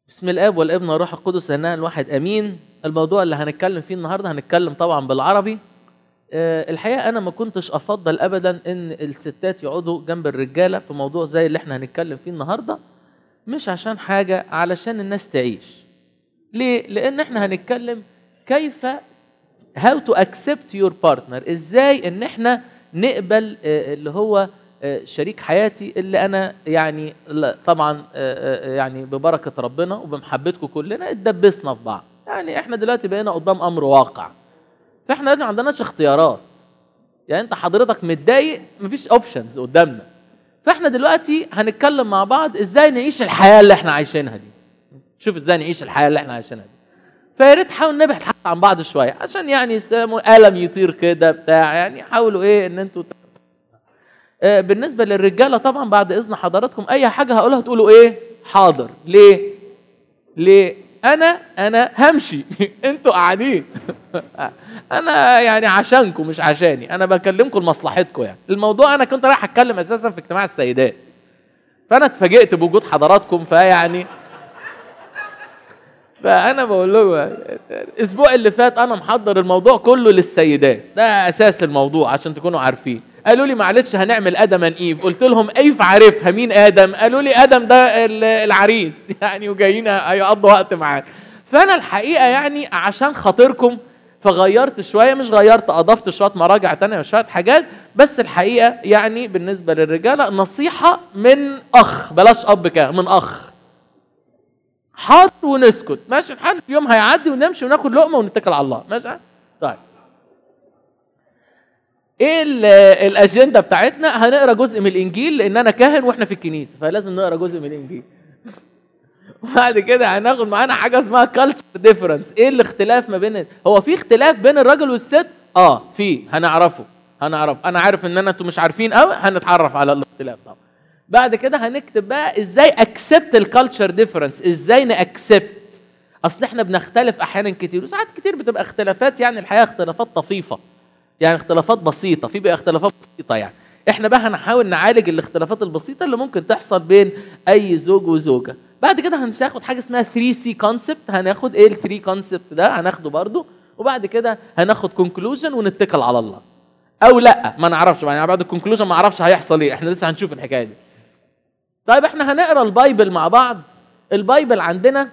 بسم الاب والابن والروح القدس لانها الواحد امين الموضوع اللي هنتكلم فيه النهارده هنتكلم طبعا بالعربي آه، الحقيقه انا ما كنتش افضل ابدا ان الستات يقعدوا جنب الرجاله في موضوع زي اللي احنا هنتكلم فيه النهارده مش عشان حاجه علشان الناس تعيش ليه لان احنا هنتكلم كيف how to accept your partner ازاي ان احنا نقبل آه، اللي هو آه، شريك حياتي اللي انا يعني لا- طبعا آه، آه، يعني ببركه ربنا وبمحبتكم كلنا اتدبسنا في بعض يعني احنا دلوقتي بقينا قدام امر واقع فاحنا دلوقتي ما عندناش اختيارات يعني انت حضرتك متضايق مفيش اوبشنز قدامنا فاحنا دلوقتي هنتكلم مع بعض ازاي نعيش الحياه اللي احنا عايشينها دي شوف ازاي نعيش الحياه اللي احنا عايشينها دي فيا ريت نحاول نبعد حتى عن بعض شويه عشان يعني يسموا قلم يطير كده بتاع يعني حاولوا ايه ان انتوا آه، بالنسبه للرجاله طبعا بعد اذن حضراتكم اي حاجه هقولها تقولوا ايه حاضر ليه ليه انا انا همشي انتوا قاعدين انا يعني عشانكم مش عشاني انا بكلمكم لمصلحتكم يعني الموضوع انا كنت رايح اتكلم اساسا في اجتماع السيدات فانا اتفاجئت بوجود حضراتكم فيعني فانا بقول لهم الاسبوع اللي فات انا محضر الموضوع كله للسيدات ده اساس الموضوع عشان تكونوا عارفين قالوا لي معلش هنعمل ادم ان ايف قلت لهم ايف عارفها مين ادم قالوا لي ادم ده ال- العريس يعني وجايين هيقضوا وقت معاك فانا الحقيقه يعني عشان خاطركم فغيرت شويه مش غيرت اضفت شويه مراجع تانية وشويه حاجات بس الحقيقه يعني بالنسبه للرجاله نصيحه من اخ بلاش اب كده من اخ حاضر ونسكت ماشي لحد يوم هيعدي ونمشي وناخد لقمه ونتكل على الله ماشي طيب ايه ال- الاجنده بتاعتنا هنقرا جزء من الانجيل لان انا كاهن واحنا في الكنيسه فلازم نقرا جزء من الانجيل وبعد كده هناخد معانا حاجه اسمها كالتشر ديفرنس ايه الاختلاف ما بين هو في اختلاف بين الراجل والست اه في هنعرفه هنعرف انا عارف ان انا انتوا مش عارفين قوي هنتعرف على الاختلاف طبعا بعد كده هنكتب بقى ازاي اكسبت الكالتشر ديفرنس ازاي ناكسبت اصل احنا بنختلف احيانا كتير وساعات كتير بتبقى اختلافات يعني الحقيقه اختلافات طفيفه يعني اختلافات بسيطه في بقى اختلافات بسيطه يعني احنا بقى هنحاول نعالج الاختلافات البسيطه اللي ممكن تحصل بين اي زوج وزوجه بعد كده هناخد حاجه اسمها 3 سي كونسبت هناخد ايه ال 3 كونسبت ده هناخده برضو وبعد كده هناخد كونكلوجن ونتكل على الله او لا ما نعرفش يعني بعد الكونكلوجن ما اعرفش هيحصل ايه احنا لسه هنشوف الحكايه دي طيب احنا هنقرا البايبل مع بعض البايبل عندنا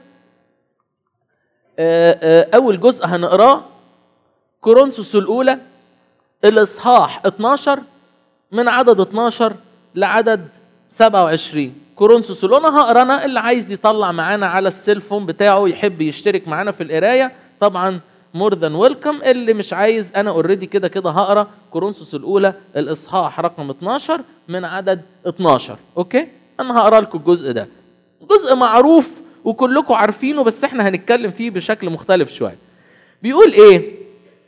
آه، آه، اول جزء هنقراه كورنثوس الاولى الاصحاح 12 من عدد 12 لعدد 27 كورنثوس الاولى هقرا انا اللي عايز يطلع معانا على السيلفون بتاعه يحب يشترك معانا في القرايه طبعا مور ذان ويلكم اللي مش عايز انا اوريدي كده كده هقرا كورنثوس الاولى الاصحاح رقم 12 من عدد 12 اوكي انا هقرا لكم الجزء ده جزء معروف وكلكم عارفينه بس احنا هنتكلم فيه بشكل مختلف شويه بيقول ايه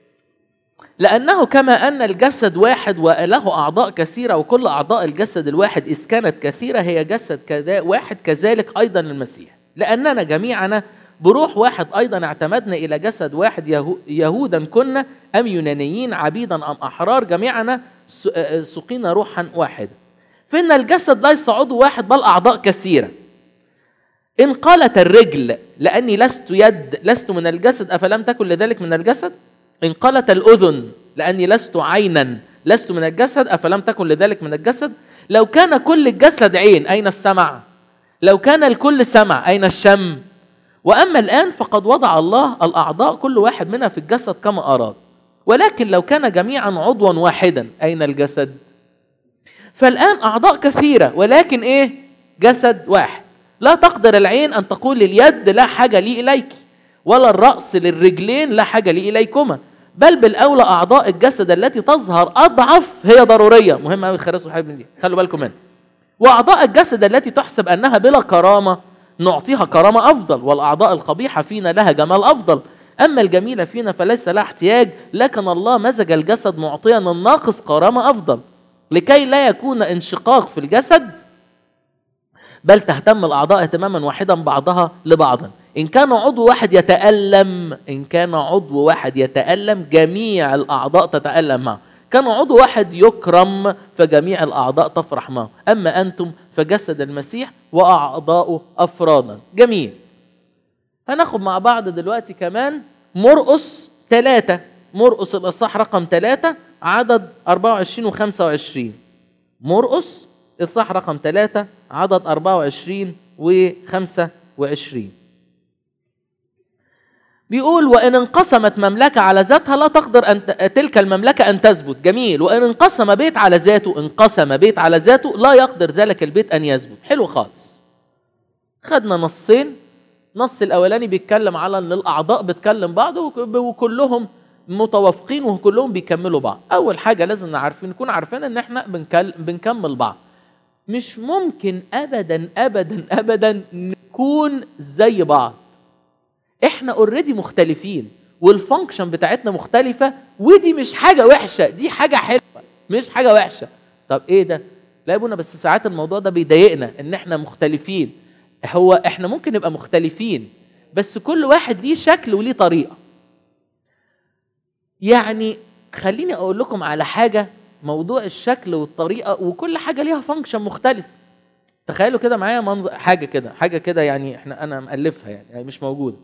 لأنه كما أن الجسد واحد وله أعضاء كثيرة وكل أعضاء الجسد الواحد إذ كانت كثيرة هي جسد كذا واحد كذلك أيضا المسيح لأننا جميعنا بروح واحد أيضا اعتمدنا إلى جسد واحد يهو يهودا كنا أم يونانيين عبيدا أم أحرار جميعنا س- آه، سقينا روحا واحدا فإن الجسد ليس عضو واحد بل أعضاء كثيرة إن قالت الرجل لأني لست يد لست من الجسد أفلم تكن لذلك من الجسد إن قالت الأذن لأني لست عينا لست من الجسد أفلم تكن لذلك من الجسد لو كان كل الجسد عين أين السمع لو كان الكل سمع أين الشم وأما الآن فقد وضع الله الأعضاء كل واحد منها في الجسد كما أراد ولكن لو كان جميعا عضوا واحدا أين الجسد فالآن أعضاء كثيرة ولكن إيه جسد واحد لا تقدر العين أن تقول لليد لا حاجة لي إليك ولا الرأس للرجلين لا حاجة لي إليكما بل بالأولى أعضاء الجسد التي تظهر أضعف هي ضرورية مهم أوي خرسوا الحاجة من دي خلوا بالكم منها وأعضاء الجسد التي تحسب أنها بلا كرامة نعطيها كرامة أفضل والأعضاء القبيحة فينا لها جمال أفضل أما الجميلة فينا فليس لها احتياج لكن الله مزج الجسد معطيا الناقص كرامة أفضل لكي لا يكون انشقاق في الجسد بل تهتم الأعضاء اهتماما واحدا بعضها لبعض إن كان عضو واحد يتألم إن كان عضو واحد يتألم جميع الأعضاء تتألم معه كان عضو واحد يكرم فجميع الأعضاء تفرح معه أما أنتم فجسد المسيح وأعضاؤه أفرادا جميل هناخد مع بعض دلوقتي كمان مرقس ثلاثة مرقس الإصحاح رقم ثلاثة عدد 24 و 25 مرقس إصحاح رقم ثلاثة عدد 24 و 25 بيقول وإن انقسمت مملكة على ذاتها لا تقدر أن تلك المملكة أن تثبت جميل وإن انقسم بيت على ذاته انقسم بيت على ذاته لا يقدر ذلك البيت أن يثبت حلو خالص خدنا نصين نص الأولاني بيتكلم على أن الأعضاء بتكلم بعض وكلهم متوافقين وكلهم بيكملوا بعض أول حاجة لازم نعرفين نكون عارفين أن احنا بنكمل بعض مش ممكن أبدا أبدا أبدا نكون زي بعض احنا اوريدي مختلفين والفانكشن بتاعتنا مختلفة ودي مش حاجة وحشة دي حاجة حلوة مش حاجة وحشة طب ايه ده لا يا ابونا بس ساعات الموضوع ده بيضايقنا ان احنا مختلفين هو احنا ممكن نبقى مختلفين بس كل واحد ليه شكل وليه طريقة يعني خليني اقول لكم على حاجة موضوع الشكل والطريقة وكل حاجة ليها فانكشن مختلف تخيلوا كده معايا منظر حاجة كده حاجة كده يعني احنا انا مألفها يعني, يعني مش موجودة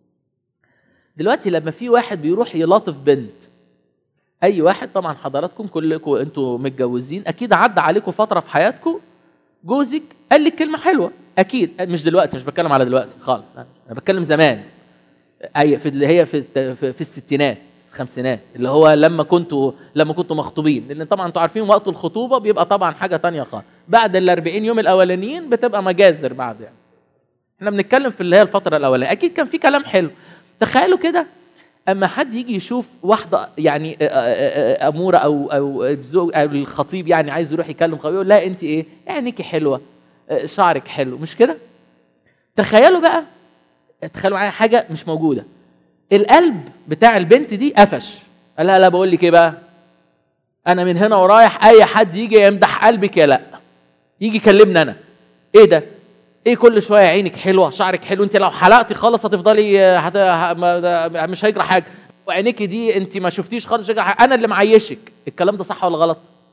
دلوقتي لما في واحد بيروح يلاطف بنت اي واحد طبعا حضراتكم كلكم انتوا متجوزين اكيد عدى عليكم فتره في حياتكم جوزك قال لك كلمه حلوه اكيد مش دلوقتي مش بتكلم على دلوقتي خالص انا بتكلم زمان اي في اللي هي في في, في الستينات الخمسينات اللي هو لما كنتوا لما كنتوا مخطوبين لان طبعا انتوا عارفين وقت الخطوبه بيبقى طبعا حاجه تانية خالص بعد ال 40 يوم الاولانيين بتبقى مجازر بعد يعني احنا بنتكلم في اللي هي الفتره الاولانيه اكيد كان في كلام حلو تخيلوا كده اما حد يجي يشوف واحده يعني اموره او او او الخطيب يعني عايز يروح يكلم خطيب يقول لا انت ايه عينيكي حلوه شعرك حلو مش كده تخيلوا بقى تخيلوا معايا حاجه مش موجوده القلب بتاع البنت دي قفش قال لها لا بقول لك ايه بقى انا من هنا ورايح اي حد يجي يمدح قلبك يا لا يجي يكلمني انا ايه ده ايه كل شويه عينك حلوه شعرك حلو انت لو حلقتي خالص هتفضلي هت... مش هيجرى حاجه وعينيكي دي انت ما شفتيش خالص حاجة. انا اللي معيشك الكلام ده صح ولا غلط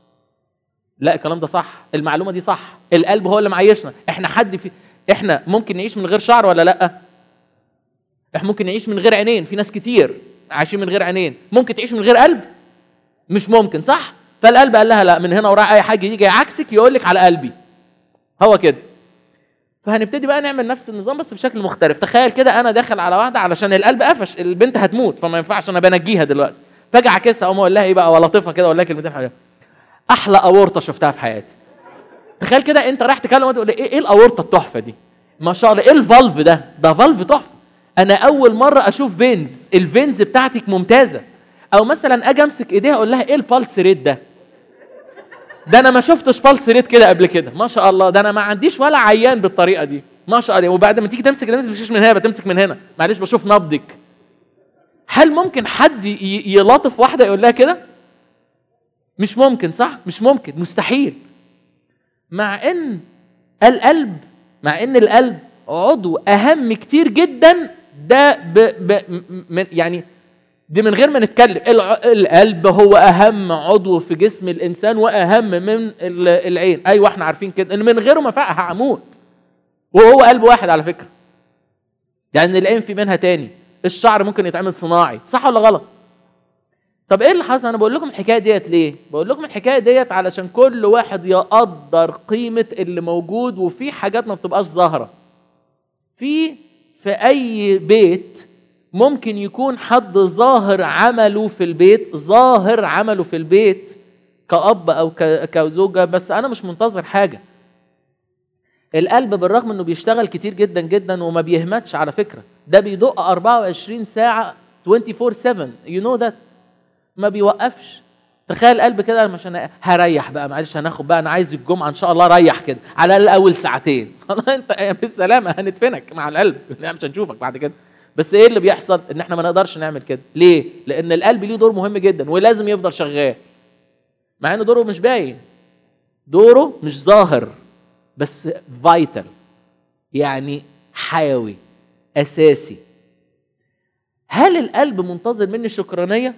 لا الكلام ده صح المعلومه دي صح القلب هو اللي معيشنا احنا حد في احنا ممكن نعيش من غير شعر ولا لا احنا ممكن نعيش من غير عينين في ناس كتير عايشين من غير عينين ممكن تعيش من غير قلب مش ممكن صح فالقلب قال لها لا من هنا وراء اي حاجه يجي عكسك يقول لك على قلبي هو كده فهنبتدي بقى نعمل نفس النظام بس بشكل مختلف تخيل كده انا داخل على واحده علشان القلب قفش البنت هتموت فما ينفعش انا بنجيها دلوقتي فاجي اعكسها اقوم اقول لها ايه بقى ولطفها كده اقول لها كلمتين حاجه احلى اورطه شفتها في حياتي تخيل كده انت رايح تكلم وتقول ايه ايه الاورطه التحفه دي ما شاء الله ايه الفالف ده ده فالف تحفه انا اول مره اشوف فينز الفينز بتاعتك ممتازه او مثلا اجي امسك ايديها اقول لها ايه البالس ريت ده ده انا ما شفتش بالس ريت كده قبل كده ما شاء الله ده انا ما عنديش ولا عيان بالطريقه دي ما شاء الله وبعد ما تيجي تمسك ده ما تمسكش من هنا بتمسك من هنا معلش بشوف نبضك هل ممكن حد يلاطف واحده يقول لها كده مش ممكن صح مش ممكن مستحيل مع ان القلب مع ان القلب عضو اهم كتير جدا ده ب ب من يعني دي من غير ما نتكلم القلب هو اهم عضو في جسم الانسان واهم من العين ايوه احنا عارفين كده ان من غيره ما هموت وهو قلب واحد على فكره يعني العين في منها تاني الشعر ممكن يتعمل صناعي صح ولا غلط طب ايه اللي حصل انا بقول لكم الحكايه ديت ليه بقول لكم الحكايه ديت علشان كل واحد يقدر قيمه اللي موجود وفي حاجات ما بتبقاش ظاهره في في اي بيت ممكن يكون حد ظاهر عمله في البيت ظاهر عمله في البيت كأب أو كزوجة بس أنا مش منتظر حاجة القلب بالرغم انه بيشتغل كتير جدا جدا وما بيهمتش على فكره ده بيدق 24 ساعه 24 7 يو نو ذات ما بيوقفش تخيل القلب كده مش انا هريح بقى معلش هناخد بقى انا عايز الجمعه ان شاء الله ريح كده على الاقل اول ساعتين خلاص انت بالسلامه هندفنك مع القلب مش هنشوفك بعد كده بس ايه اللي بيحصل ان احنا ما نقدرش نعمل كده ليه لان القلب ليه دور مهم جدا ولازم يفضل شغال مع ان دوره مش باين دوره مش ظاهر بس فايتال يعني حيوي اساسي هل القلب منتظر مني شكرانيه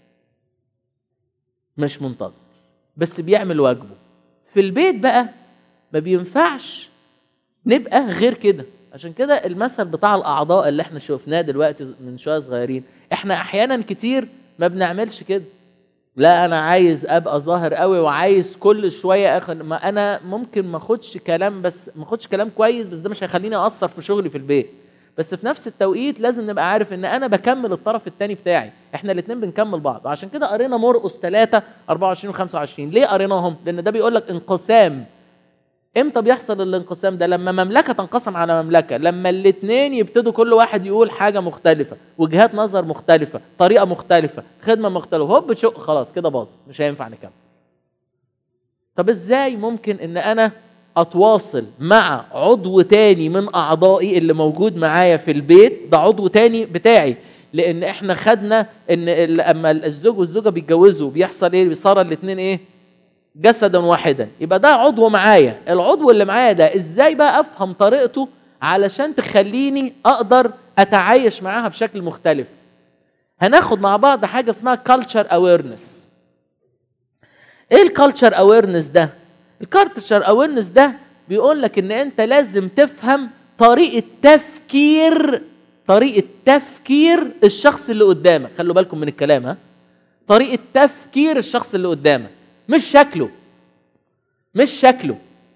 مش منتظر بس بيعمل واجبه في البيت بقى ما بينفعش نبقى غير كده عشان كده المثل بتاع الاعضاء اللي احنا شفناه دلوقتي من شويه صغيرين احنا احيانا كتير ما بنعملش كده لا انا عايز ابقى ظاهر قوي وعايز كل شويه اخد ما انا ممكن ما اخدش كلام بس ما اخدش كلام كويس بس ده مش هيخليني اثر في شغلي في البيت بس في نفس التوقيت لازم نبقى عارف ان انا بكمل الطرف الثاني بتاعي احنا الاثنين بنكمل بعض وعشان كده قرينا مرقس 3 24 و 25 ليه قريناهم لان ده بيقول لك انقسام امتى بيحصل الانقسام ده لما مملكه تنقسم على مملكه لما الاثنين يبتدوا كل واحد يقول حاجه مختلفه وجهات نظر مختلفه طريقه مختلفه خدمه مختلفه هوب شق خلاص كده باظ مش هينفع نكمل طب ازاي ممكن ان انا اتواصل مع عضو تاني من اعضائي اللي موجود معايا في البيت ده عضو تاني بتاعي لان احنا خدنا ان ال- اما الزوج والزوجه بيتجوزوا بيحصل ايه بيصير الاثنين ايه جسدا واحدا يبقى ده عضو معايا العضو اللي معايا ده ازاي بقى افهم طريقته علشان تخليني اقدر اتعايش معاها بشكل مختلف هناخد مع بعض حاجه اسمها culture awareness ايه الكالتشر اويرنس ده الكالتشر اويرنس ده بيقول لك ان انت لازم تفهم طريقه تفكير طريقه تفكير الشخص اللي قدامك خلوا بالكم من الكلام ها طريقه تفكير الشخص اللي قدامك مش شكله مش شكله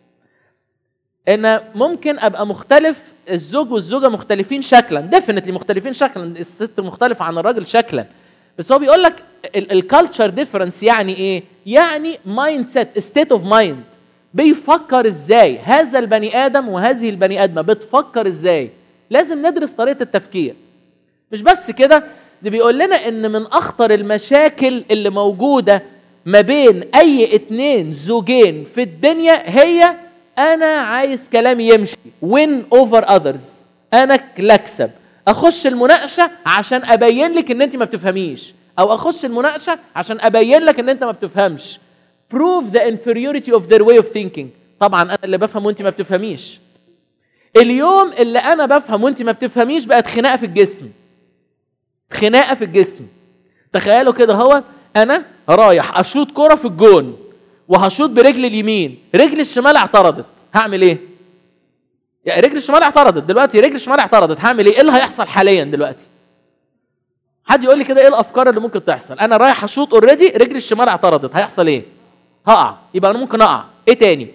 ان ممكن ابقى مختلف الزوج والزوجه مختلفين شكلا ديفينتلي مختلفين شكلا الست مختلفه عن الراجل شكلا بس هو بيقول لك الكالتشر ديفرنس يعني ايه يعني مايند سيت ستيت اوف مايند بيفكر ازاي هذا البني ادم وهذه البني ادمه بتفكر ازاي لازم ندرس طريقه التفكير مش بس كده ده بيقول لنا ان من اخطر المشاكل اللي موجوده ما بين اي اتنين زوجين في الدنيا هي انا عايز كلامي يمشي win over others انا اكسب اخش المناقشه عشان ابين لك ان انت ما بتفهميش او اخش المناقشه عشان ابين لك ان انت ما بتفهمش prove the inferiority of their way of thinking طبعا انا اللي بفهم وانت ما بتفهميش اليوم اللي انا بفهم وانت ما بتفهميش بقت خناقه في الجسم خناقه في الجسم تخيلوا كده هو انا رايح اشوط كرة في الجون وهشوط برجل اليمين رجل الشمال اعترضت هعمل ايه يعني رجل الشمال اعترضت دلوقتي رجل الشمال اعترضت هعمل ايه ايه اللي هيحصل حاليا دلوقتي حد يقول لي كده ايه الافكار اللي ممكن تحصل انا رايح اشوط اوريدي رجل الشمال اعترضت هيحصل ايه هقع يبقى انا ممكن اقع ايه تاني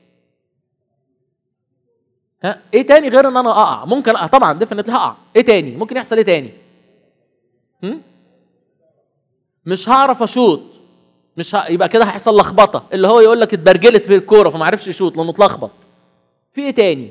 ها ايه تاني غير ان انا اقع ممكن أقع. طبعا ديفنتلي هقع ايه تاني ممكن يحصل ايه تاني هم؟ مش هعرف اشوط مش ه... يبقى كده هيحصل لخبطه اللي هو يقول لك اتبرجلت بالكوره فما عرفش يشوط لانه اتلخبط في ايه تاني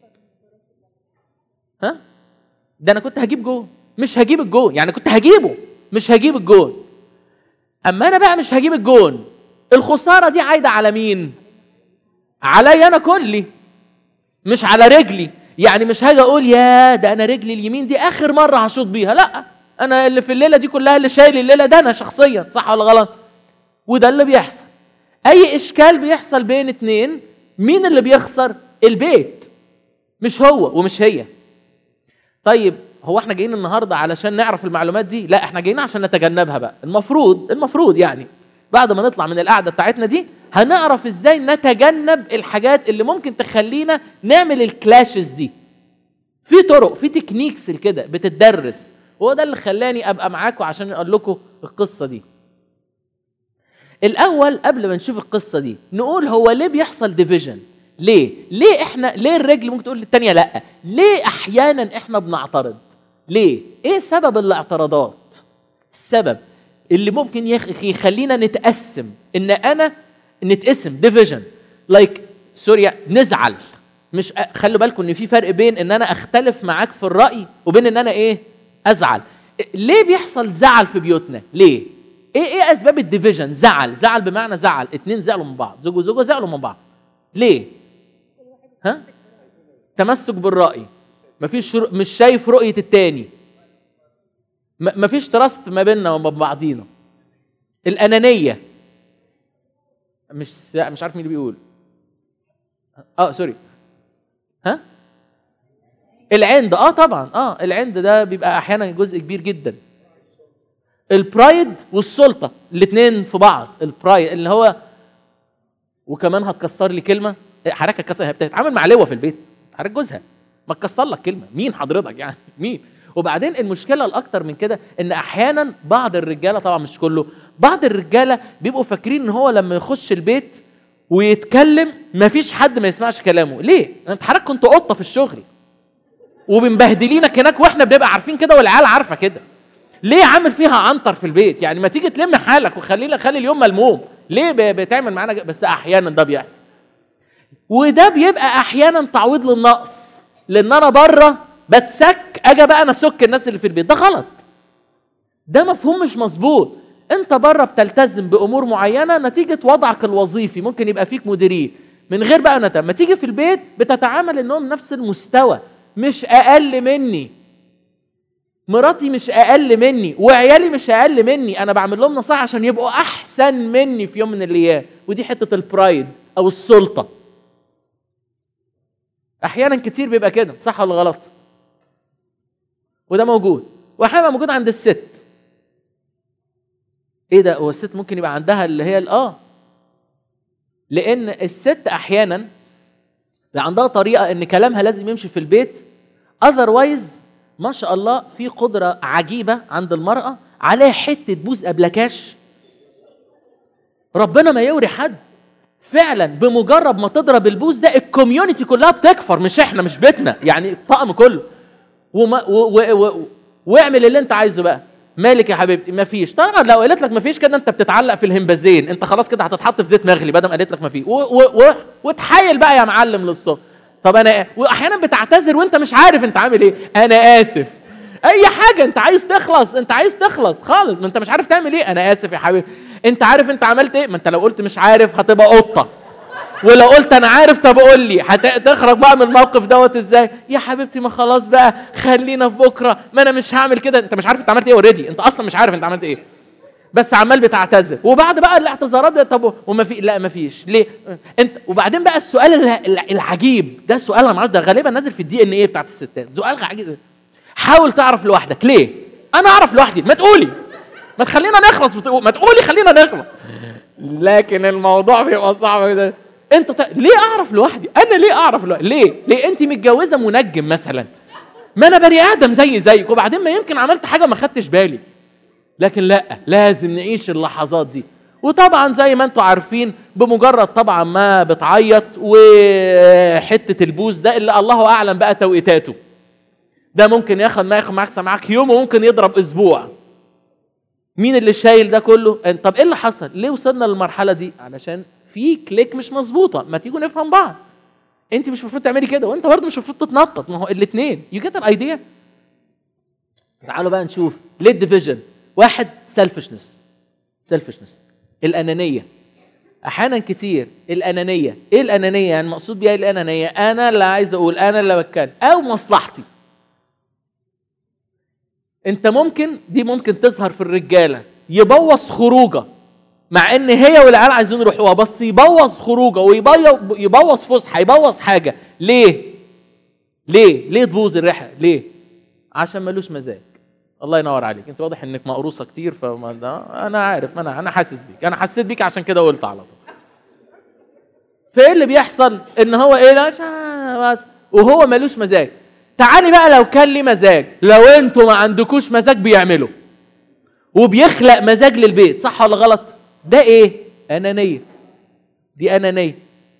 ها ده انا كنت هجيب جول مش هجيب الجول يعني كنت هجيبه مش هجيب الجول اما انا بقى مش هجيب الجول الخساره دي عايده على مين عليا انا كلي مش على رجلي يعني مش هاجي اقول يا ده انا رجلي اليمين دي اخر مره هشوط بيها لا انا اللي في الليله دي كلها اللي شايل الليله ده انا شخصيا صح ولا غلط وده اللي بيحصل اي اشكال بيحصل بين اتنين مين اللي بيخسر البيت مش هو ومش هي طيب هو احنا جايين النهارده علشان نعرف المعلومات دي لا احنا جايين عشان نتجنبها بقى المفروض المفروض يعني بعد ما نطلع من القعده بتاعتنا دي هنعرف ازاي نتجنب الحاجات اللي ممكن تخلينا نعمل الكلاشز دي في طرق في تكنيكس كده بتتدرس وهو ده اللي خلاني ابقى معاكم عشان اقول لكم القصه دي الاول قبل ما نشوف القصه دي نقول هو ليه بيحصل ديفيجن ليه ليه احنا ليه الرجل ممكن تقول للتانيه لا ليه احيانا احنا بنعترض ليه ايه سبب الاعتراضات السبب اللي ممكن يخ- يخلينا نتقسم ان انا نتقسم ديفيجن لايك سوريا نزعل مش أ- خلوا بالكم ان في فرق بين ان انا اختلف معاك في الراي وبين ان انا ايه ازعل ليه بيحصل زعل في بيوتنا ليه ايه ايه اسباب الديفيجن زعل زعل بمعنى زعل اتنين زعلوا من بعض زوج وزوجه زعلوا من بعض ليه ها تمسك بالراي مفيش رو... مش شايف رؤيه التاني م- مفيش تراست ما بيننا وما بين بعضينا الانانيه مش سا... مش عارف مين اللي بيقول اه سوري ها العند اه طبعا اه العند ده بيبقى احيانا جزء كبير جدا البرايد والسلطه الاثنين في بعض البرايد اللي هو وكمان هتكسر لي كلمه حضرتك هتكسر هي بتتعامل مع لواء في البيت حضرتك جوزها ما تكسر لك كلمه مين حضرتك يعني مين وبعدين المشكله الاكتر من كده ان احيانا بعض الرجاله طبعا مش كله بعض الرجاله بيبقوا فاكرين ان هو لما يخش البيت ويتكلم مفيش حد ما يسمعش كلامه ليه انت حضرتك كنت قطه في الشغل وبنبهدلينك هناك واحنا بنبقى عارفين كده والعيال عارفه كده ليه عامل فيها عنتر في البيت يعني ما تيجي تلم حالك وخلي خلي اليوم ملموم ليه ب- بتعمل معانا ج- بس احيانا ده بيحصل وده بيبقى احيانا تعويض للنقص لان انا بره بتسك اجي بقى انا اسك الناس اللي في البيت ده غلط ده مفهوم مش مظبوط انت بره بتلتزم بامور معينه نتيجه وضعك الوظيفي ممكن يبقى فيك مديرين من غير بقى نتم ما تيجي في البيت بتتعامل انهم نفس المستوى مش اقل مني مراتي مش اقل مني وعيالي مش اقل مني انا بعمل لهم نصائح عشان يبقوا احسن مني في يوم من الايام ودي حته البرايد او السلطه احيانا كتير بيبقى كده صح ولا غلط وده موجود واحيانا موجود عند الست ايه ده هو الست ممكن يبقى عندها اللي هي ال- اه لان الست احيانا بيبقى عندها طريقه ان كلامها لازم يمشي في البيت اذروايز ما شاء الله في قدره عجيبه عند المراه عليها حته بوز ابلكاش ربنا ما يوري حد فعلا بمجرد ما تضرب البوز ده الكوميونتي كلها بتكفر مش احنا مش بيتنا يعني الطقم كله وما و و و واعمل اللي انت عايزه بقى مالك يا حبيبتي مفيش طبعا لو قالت لك مفيش كده انت بتتعلق في الهمبازين انت خلاص كده هتتحط في زيت مغلي بدل ما قالت لك مفيش و و و وتحايل بقى يا معلم للصبح طب انا واحيانا بتعتذر وانت مش عارف انت عامل ايه انا اسف اي حاجه انت عايز تخلص انت عايز تخلص خالص ما انت مش عارف تعمل ايه انا اسف يا حبيبي انت عارف انت عملت ايه ما انت لو قلت مش عارف هتبقى قطه ولو قلت انا عارف طب قول لي هتخرج بقى من الموقف دوت ازاي يا حبيبتي ما خلاص بقى خلينا في بكره ما انا مش هعمل كده انت مش عارف انت عملت ايه اوريدي انت اصلا مش عارف انت عملت ايه بس عمال بتعتذر وبعد بقى الاعتذارات ده طب وما في لا ما فيش ليه انت وبعدين بقى السؤال ال- العجيب ده سؤال انا معرفش ده غالبا نازل في الدي ان ايه بتاعت الستات سؤال عجيب حاول تعرف لوحدك ليه انا اعرف لوحدي ما تقولي ما تخلينا نخلص وتقول- ما تقولي خلينا نخلص لكن الموضوع بيبقى صعب ده انت ت... ليه اعرف لوحدي انا ليه اعرف لوحدي ليه ليه انت متجوزه منجم مثلا ما انا بني ادم زي زيك وبعدين ما يمكن عملت حاجه ما خدتش بالي لكن لا لازم نعيش اللحظات دي وطبعا زي ما انتم عارفين بمجرد طبعا ما بتعيط وحته البوز ده اللي الله اعلم بقى توقيتاته ده ممكن ياخد ما ياخد معاك معاك يوم وممكن يضرب اسبوع مين اللي شايل ده كله أن- طب ايه اللي حصل ليه وصلنا للمرحله دي علشان في كليك مش مظبوطه ما تيجوا نفهم بعض انت مش المفروض تعملي كده وانت برضه مش المفروض تتنطط ما هو الاثنين يو جيت الايديا تعالوا بقى نشوف ليه الديفيجن واحد سيلفشنس سيلفشنس الانانيه احيانا كتير الانانيه ايه الانانيه يعني المقصود بيها إيه الانانيه انا اللي عايز اقول انا اللي بتكلم او مصلحتي انت ممكن دي ممكن تظهر في الرجاله يبوظ خروجه مع ان هي والعيال عايزين يروحوها بس يبوظ خروجه ويبوظ يبوظ فسحه يبوظ حاجه ليه ليه ليه تبوظ الرحله ليه عشان ملوش مزاج الله ينور عليك انت واضح انك مقروصه كتير فما ده انا عارف ما انا انا حاسس بيك انا حسيت بيك عشان كده قلت على طول فايه اللي بيحصل ان هو ايه لا شا- بس وهو ملوش مزاج تعالي بقى لو كان ليه مزاج لو انتوا ما عندكوش مزاج بيعمله وبيخلق مزاج للبيت صح ولا غلط ده ايه انانيه دي انانيه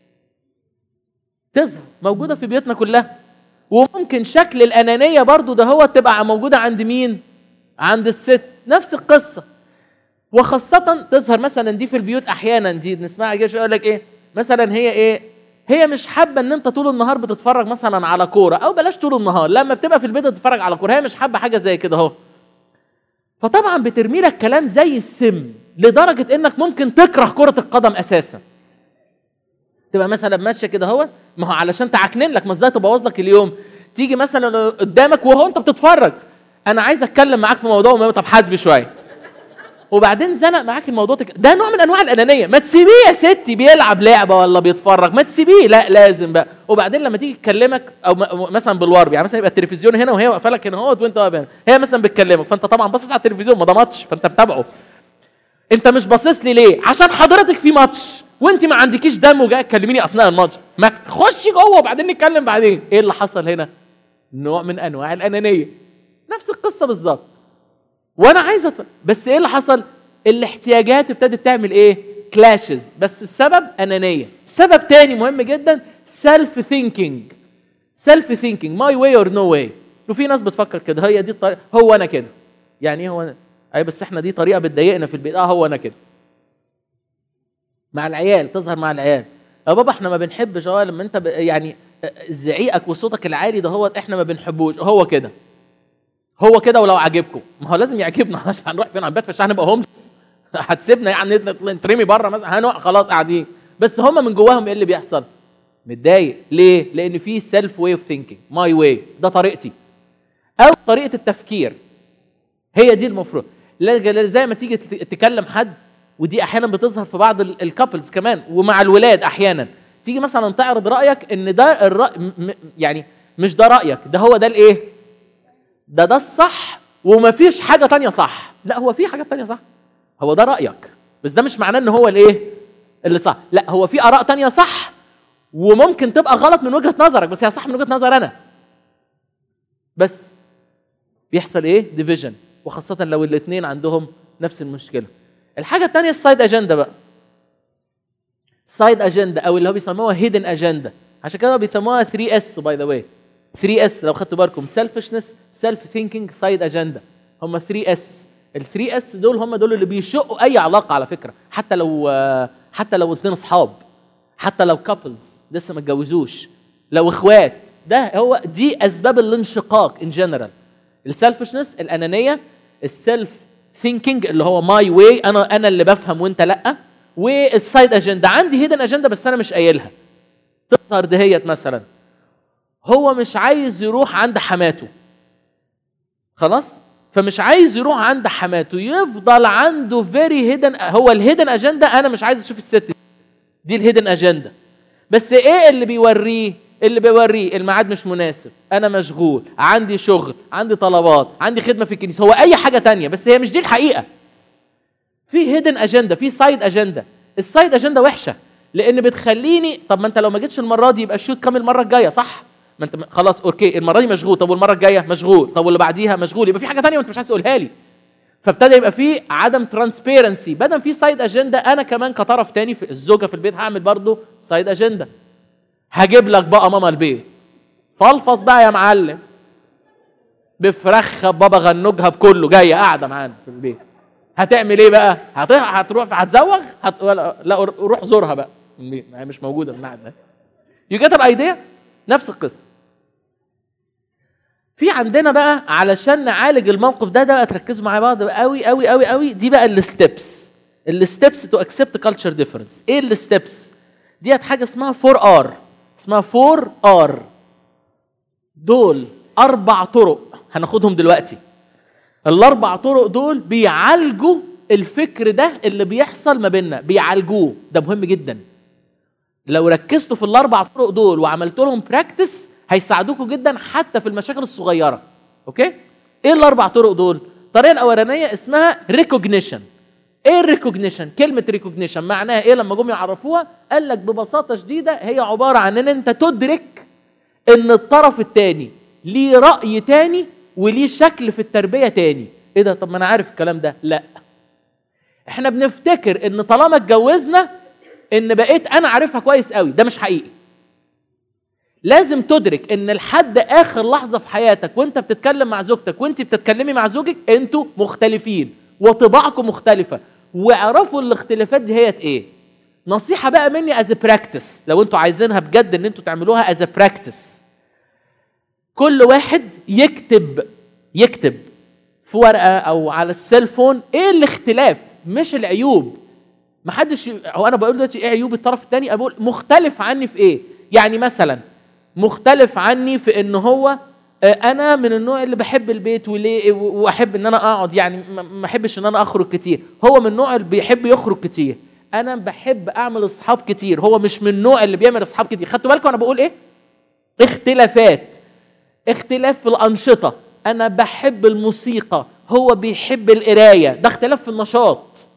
تظهر موجوده في بيوتنا كلها وممكن شكل الانانيه برضو ده هو تبقى موجوده عند مين عند الست نفس القصه وخاصة تظهر مثلا دي في البيوت أحيانا دي نسمعها كده يقول لك إيه مثلا هي إيه هي مش حابة إن أنت طول النهار بتتفرج مثلا على كورة أو بلاش طول النهار لما بتبقى في البيت تتفرج على كورة هي مش حابة حاجة زي كده أهو فطبعا بترمي لك كلام زي السم لدرجة إنك ممكن تكره كرة القدم أساسا تبقى مثلا ماشيه كده اهو ما هو علشان تعكنن لك ما ازاي تبوظ لك اليوم تيجي مثلا قدامك وهو انت بتتفرج انا عايز اتكلم معاك في موضوع مهم طب حاسبي شويه وبعدين زنق معاك الموضوع تك... ده نوع من انواع الانانيه ما تسيبيه يا ستي بيلعب لعبه ولا بيتفرج ما تسيبيه لا لازم بقى وبعدين لما تيجي تكلمك او م... مثلا بالورب يعني مثلا يبقى التلفزيون هنا وهي واقفه لك هنا اهوت وانت واقف هنا هي مثلا بتكلمك فانت طبعا باصص على التلفزيون ما ده ماتش فانت متابعه انت مش باصص لي ليه عشان حضرتك في ماتش وانت ما عندكيش دم وجاي تكلميني اثناء الماتش ما تخشي جوه وبعدين نتكلم بعدين ايه اللي حصل هنا نوع من انواع الانانيه نفس القصه بالظبط وانا عايز أتف... بس ايه اللي حصل الاحتياجات ابتدت تعمل ايه كلاشز بس السبب انانيه سبب تاني مهم جدا سيلف ثينكينج سيلف ثينكينج ماي واي اور نو واي وفي ناس بتفكر كده هي دي الطريقه هو انا كده يعني ايه هو انا اي بس احنا دي طريقه بتضايقنا في البيت اه هو انا كده مع العيال تظهر مع العيال يا بابا احنا ما بنحبش اه لما انت ب... يعني زعيقك وصوتك العالي ده هو احنا ما بنحبوش هو كده هو كده ولو عجبكم ما هو لازم يعجبنا عشان هنروح فين هنبات في الشارع هنبقى هوملس هتسيبنا يعني نترمي بره مثلا هنقع خلاص قاعدين بس هم من جواهم ايه اللي بيحصل متضايق ليه لان في سيلف واي اوف ثينكينج ماي واي ده طريقتي او طريقه التفكير هي دي المفروض زي ما تيجي تكلم حد ودي احيانا بتظهر في بعض الكابلز كمان ومع الولاد احيانا تيجي مثلا تعرض رايك ان ده الراي م- يعني مش ده رايك ده هو ده الايه ده ده الصح ومفيش حاجه تانية صح لا هو في حاجات تانية صح هو ده رايك بس ده مش معناه ان هو الايه اللي صح لا هو في اراء تانية صح وممكن تبقى غلط من وجهه نظرك بس هي صح من وجهه نظر انا بس بيحصل ايه ديفيجن وخاصه لو الاثنين عندهم نفس المشكله الحاجه الثانيه السايد اجنده بقى سايد اجنده او اللي هو بيسموها هيدن اجنده عشان كده بيسموها 3 اس باي ذا واي 3 اس لو خدتوا بالكم سيلفشنس سيلف ثينكينج سايد اجنده هم 3 اس ال 3 اس دول هم دول اللي بيشقوا اي علاقه على فكره حتى لو حتى لو اتنين اصحاب حتى لو كابلز لسه ما اتجوزوش لو اخوات ده هو دي اسباب الانشقاق ان جنرال السيلفشنس الانانيه السيلف ثينكينج اللي هو ماي واي انا انا اللي بفهم وانت لا والسايد اجنده عندي هيدن اجنده بس انا مش قايلها تظهر دهيت مثلا هو مش عايز يروح عند حماته خلاص فمش عايز يروح عند حماته يفضل عنده فيري هيدن هو الهيدن اجنده انا مش عايز اشوف الست دي, دي الهيدن اجنده بس ايه اللي بيوريه اللي بيوريه الميعاد مش مناسب انا مشغول عندي شغل عندي طلبات عندي خدمه في الكنيسه هو اي حاجه تانية بس هي مش دي الحقيقه في هيدن اجنده في سايد اجنده السايد اجنده وحشه لان بتخليني طب ما انت لو ما جيتش المره دي يبقى الشوت كام المره الجايه صح ما انت خلاص اوكي المره دي مشغول طب والمره الجايه مشغول طب واللي بعديها مشغول يبقى في حاجه تانية وانت مش عايز تقولها لي فابتدى يبقى في عدم ترانسبيرنسي بدل في سايد اجنده انا كمان كطرف تاني في الزوجه في البيت هعمل برضه سايد اجنده هجيب لك بقى ماما البيت فلفظ بقى يا معلم بفرخها بابا غنوجها بكله جايه قاعده معانا في البيت هتعمل ايه بقى؟ هت... هتروح هتزوغ؟ هت... لا روح زورها بقى هي مش موجوده في المعهد ده. يو جيت الايديا؟ نفس القصه. في عندنا بقى علشان نعالج الموقف ده ده بقى تركزوا مع بعض قوي قوي قوي قوي دي بقى الستبس الستبس تو اكسبت كلتشر ديفرنس ايه الستبس ديت حاجه اسمها 4 ار اسمها 4 ار دول اربع طرق هناخدهم دلوقتي الاربع طرق دول بيعالجوا الفكر ده اللي بيحصل ما بيننا بيعالجوه ده مهم جدا لو ركزتوا في الاربع طرق دول وعملت لهم براكتس هيساعدوكوا جدا حتى في المشاكل الصغيره اوكي ايه الاربع طرق دول الطريقه الاولانيه اسمها ريكوجنيشن ايه الريكوجنيشن كلمه ريكوجنيشن معناها ايه لما جم يعرفوها قال لك ببساطه شديده هي عباره عن ان انت تدرك ان الطرف الثاني ليه راي تاني وليه شكل في التربيه تاني ايه ده طب ما انا عارف الكلام ده لا احنا بنفتكر ان طالما اتجوزنا ان بقيت انا عارفها كويس قوي ده مش حقيقي لازم تدرك ان لحد اخر لحظه في حياتك وانت بتتكلم مع زوجتك وانت بتتكلمي مع زوجك انتوا مختلفين وطباعكم مختلفه واعرفوا الاختلافات دي هي ايه نصيحه بقى مني از براكتس لو انتوا عايزينها بجد ان انتوا تعملوها از براكتس كل واحد يكتب يكتب في ورقه او على السيلفون ايه الاختلاف مش العيوب محدش هو انا بقول دلوقتي ايه عيوب الطرف الثاني اقول مختلف عني في ايه يعني مثلا مختلف عني في ان هو انا من النوع اللي بحب البيت وليه واحب ان انا اقعد يعني ما احبش ان انا اخرج كتير هو من النوع اللي بيحب يخرج كتير انا بحب اعمل اصحاب كتير هو مش من النوع اللي بيعمل اصحاب كتير خدتوا بالكم انا بقول ايه اختلافات اختلاف في الانشطه انا بحب الموسيقى هو بيحب القرايه ده اختلاف في النشاط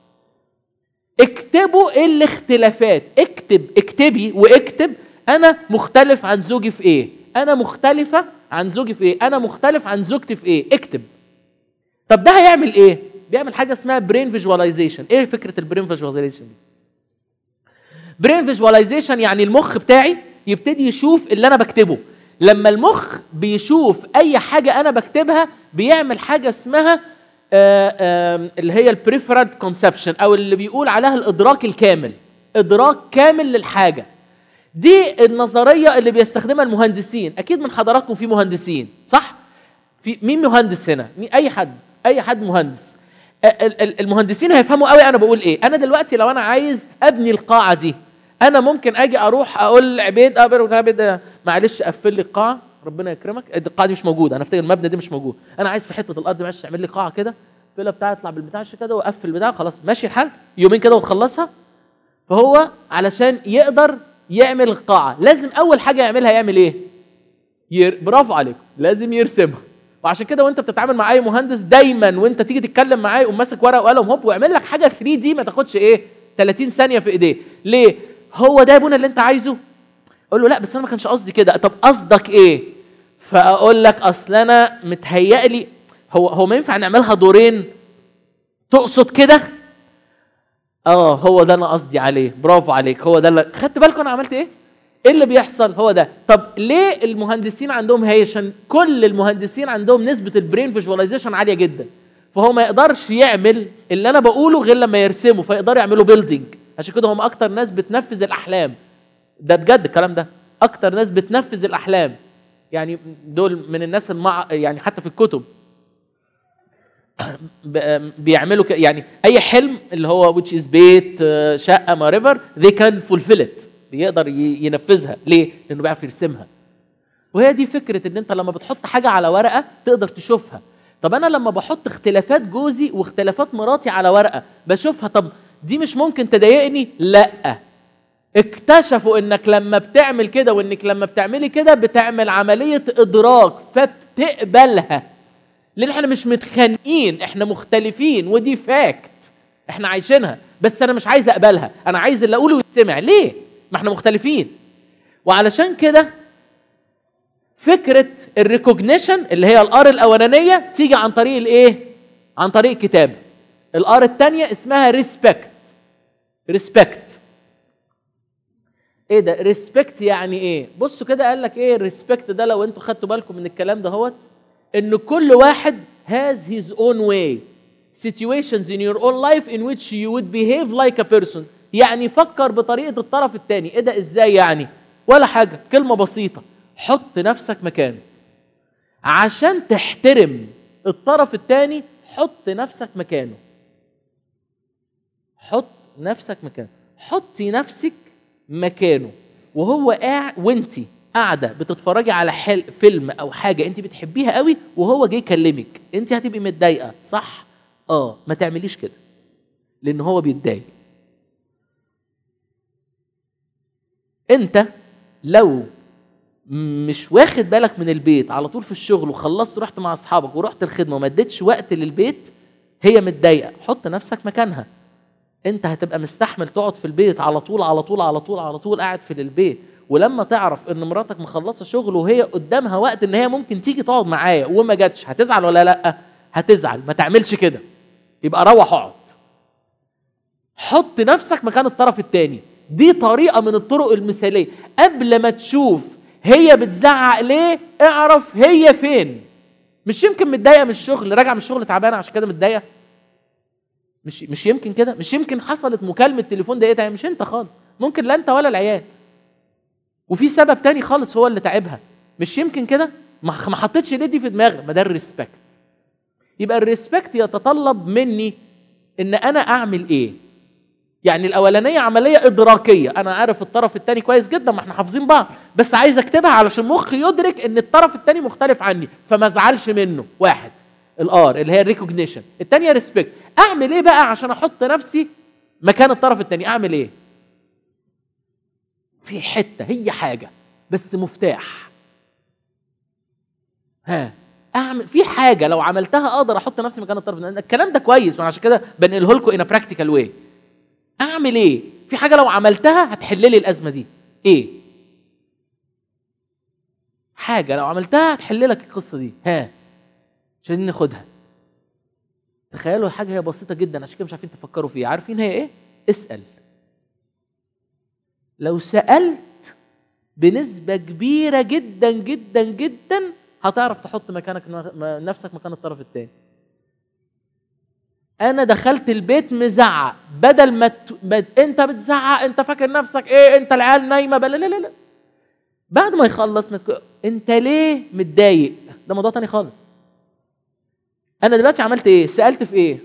اكتبوا ايه الاختلافات اكتب اكتبي واكتب انا مختلف عن زوجي في ايه انا مختلفه عن زوجي في ايه انا مختلف عن زوجتي في ايه اكتب طب ده هيعمل ايه بيعمل حاجه اسمها برين فيجواليزيشن ايه فكره البرين فيجواليزيشن دي برين فيجواليزيشن يعني المخ بتاعي يبتدي يشوف اللي انا بكتبه لما المخ بيشوف اي حاجه انا بكتبها بيعمل حاجه اسمها آه، آه، اللي هي البريفرد كونسبشن او اللي بيقول عليها الادراك الكامل ادراك كامل للحاجه دي النظريه اللي بيستخدمها المهندسين اكيد من حضراتكم في مهندسين صح في مين مهندس هنا مين اي حد اي حد مهندس ال- ال- المهندسين هيفهموا قوي انا بقول ايه انا دلوقتي لو انا عايز ابني القاعه دي انا ممكن اجي اروح اقول لعبيد اه عبيد معلش قفل لي القاعه ربنا يكرمك القاعه دي مش موجوده انا افتكر المبنى ده مش موجود انا عايز في حته الارض معلش اعمل لي قاعه كده الفيلا بتاعي اطلع بالبتاع كده واقفل البتاع خلاص ماشي الحال يومين كده وتخلصها فهو علشان يقدر يعمل القاعه لازم اول حاجه يعملها يعمل ايه ير... برافو عليكم لازم يرسمها وعشان كده وانت بتتعامل مع اي مهندس دايما وانت تيجي تتكلم معاه يقوم ماسك ورقه وقلم هوب ويعمل لك حاجه 3 دي ما تاخدش ايه 30 ثانيه في ايديه ليه هو ده يا ابونا اللي انت عايزه اقول له لا بس انا ما كانش قصدي كده طب قصدك ايه فاقول لك اصل انا متهيألي هو هو ما ينفع نعملها دورين تقصد كده اه هو ده انا قصدي عليه برافو عليك هو ده اللي خدت بالكم انا عملت ايه ايه اللي بيحصل هو ده طب ليه المهندسين عندهم هي عشان كل المهندسين عندهم نسبه البرين فيجواليزيشن عاليه جدا فهو ما يقدرش يعمل اللي انا بقوله غير لما يرسمه فيقدروا يعملوا بيلدينج عشان كده هم اكتر ناس بتنفذ الاحلام ده بجد الكلام ده اكتر ناس بتنفذ الاحلام يعني دول من الناس المع... يعني حتى في الكتب ب- بيعملوا ك... يعني اي حلم اللي هو which is بيت آه، شقه ما ريفر they can fulfill it بيقدر ي- ينفذها ليه؟ لانه بيعرف يرسمها وهي دي فكره ان انت لما بتحط حاجه على ورقه تقدر تشوفها طب انا لما بحط اختلافات جوزي واختلافات مراتي على ورقه بشوفها طب دي مش ممكن تضايقني لا اكتشفوا انك لما بتعمل كده وانك لما بتعملي كده بتعمل عمليه ادراك فبتقبلها لان احنا مش متخانقين احنا مختلفين ودي فاكت احنا عايشينها بس انا مش عايز اقبلها انا عايز اللي اقوله يتسمع ليه ما احنا مختلفين وعلشان كده فكره الريكوجنيشن اللي هي الار الاولانيه تيجي عن طريق الايه عن طريق الكتابه الار الثانيه اسمها ريسبكت ريسبكت ايه ده ريسبكت يعني ايه بصوا كده قال لك ايه الريسبكت ده لو انتوا خدتوا بالكم من الكلام ده هوت ان كل واحد has his own way situations in your own life in which you would behave like a person يعني فكر بطريقه الطرف الثاني ايه ده ازاي يعني ولا حاجه كلمه بسيطه حط نفسك مكانه عشان تحترم الطرف الثاني حط نفسك مكانه حط نفسك مكانه حطي نفسك مكانه وهو قاعد وانتي قاعده بتتفرجي على حل فيلم او حاجه انت بتحبيها قوي وهو جه يكلمك انت هتبقي متضايقه صح اه ما تعمليش كده لان هو بيتضايق انت لو مش واخد بالك من البيت على طول في الشغل وخلصت رحت مع اصحابك ورحت الخدمه وما اديتش وقت للبيت هي متضايقه حط نفسك مكانها انت هتبقى مستحمل تقعد في البيت على طول على طول على طول على طول قاعد في البيت ولما تعرف ان مراتك مخلصه شغل وهي قدامها وقت ان هي ممكن تيجي تقعد معايا وما جاتش هتزعل ولا لا هتزعل ما تعملش كده يبقى روح اقعد حط نفسك مكان الطرف الثاني دي طريقه من الطرق المثاليه قبل ما تشوف هي بتزعق ليه اعرف هي فين مش يمكن متضايقه من الشغل راجعه من الشغل تعبانه عشان كده متضايقه مش مش يمكن كده مش يمكن حصلت مكالمه تليفون ضايقتها مش انت خالص ممكن لا انت ولا العيال وفي سبب تاني خالص هو اللي تعبها مش يمكن كده ما ما حطيتش ليه دي في دماغي ما ده الريسبكت يبقى الريسبكت يتطلب مني ان انا اعمل ايه يعني الاولانيه عمليه ادراكيه انا عارف الطرف الثاني كويس جدا ما احنا حافظين بعض بس عايز اكتبها علشان مخي يدرك ان الطرف الثاني مختلف عني فما ازعلش منه واحد الار اللي هي الريكوجنيشن الثانيه ريسبكت اعمل ايه بقى عشان احط نفسي مكان الطرف الثاني اعمل ايه في حته هي حاجه بس مفتاح ها اعمل في حاجه لو عملتها اقدر احط نفسي مكان الطرف الثاني الكلام ده كويس ما عشان كده بنقله لكم ان براكتيكال واي اعمل ايه في حاجه لو عملتها هتحل لي الازمه دي ايه حاجه لو عملتها هتحل لك القصه دي ها عشان ناخدها تخيلوا حاجه هي بسيطه جدا عشان كده مش عارفين تفكروا فيها عارفين هي ايه اسال لو سالت بنسبه كبيره جدا جدا جدا هتعرف تحط مكانك نفسك مكان الطرف الثاني انا دخلت البيت مزعق بدل ما, ت... ما انت بتزعق انت فاكر نفسك ايه انت العيال نايمه بلا لا لا لا بعد ما يخلص متك... انت ليه متضايق ده موضوع تاني خالص انا دلوقتي عملت ايه سالت في ايه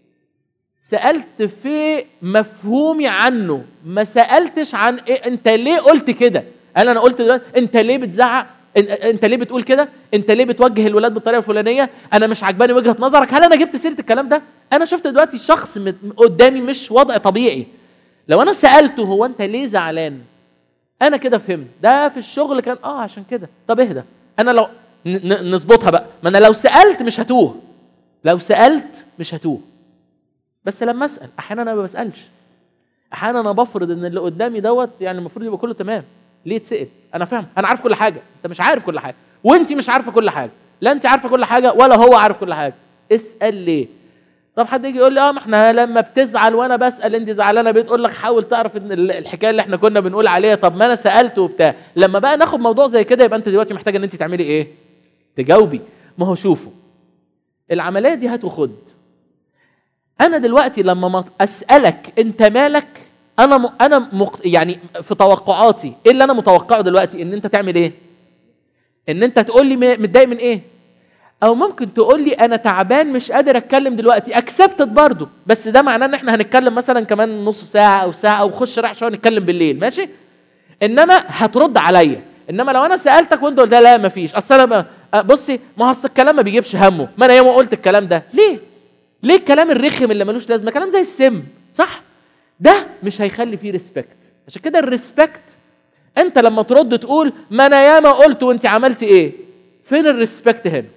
سالت في مفهومي عنه ما سالتش عن إيه انت ليه قلت كده قال انا قلت دلوقتي انت ليه بتزعق انت ليه بتقول كده انت ليه بتوجه الولاد بالطريقه الفلانيه انا مش عجباني وجهه نظرك هل انا جبت سيره الكلام ده انا شفت دلوقتي شخص قدامي مش وضع طبيعي لو انا سالته هو انت ليه زعلان انا كده فهمت ده في الشغل كان اه عشان كده طب اهدى انا لو نظبطها بقى ما انا لو سالت مش هتوه لو سالت مش هتوه بس لما اسال احيانا انا ما بسالش احيانا انا بفرض ان اللي قدامي دوت يعني المفروض يبقى كله تمام ليه تسال انا فاهم انا عارف كل حاجه انت مش عارف كل حاجه وانت مش عارفه كل حاجه لا انت عارفه كل حاجه ولا هو عارف كل حاجه اسال ليه طب حد يجي يقول لي اه ما احنا لما بتزعل وانا بسال انت زعلانه بتقول لك حاول تعرف ان الحكايه اللي احنا كنا بنقول عليها طب ما انا سالت وبتاع لما بقى ناخد موضوع زي كده يبقى انت دلوقتي محتاجه ان انت تعملي ايه تجاوبي ما هو شوفوا العمليه دي هات وخد انا دلوقتي لما ما اسالك انت مالك انا م... انا مق... يعني في توقعاتي ايه اللي انا متوقعه دلوقتي ان انت تعمل ايه ان انت تقول لي متضايق من ايه او ممكن تقول لي انا تعبان مش قادر اتكلم دلوقتي اكسبتد برضو بس ده معناه ان احنا هنتكلم مثلا كمان نص ساعه او ساعه او خش رايح شويه نتكلم بالليل ماشي انما هترد عليا انما لو انا سالتك وانت قلت لا مفيش اصل انا بصي ما هو اصل الكلام ما بيجيبش همه ما انا يوم قلت الكلام ده ليه ليه الكلام الرخم اللي ملوش لازمه كلام زي السم صح ده مش هيخلي فيه ريسبكت عشان كده الريسبكت انت لما ترد تقول ما انا ياما قلت وانت عملت ايه فين الريسبكت هنا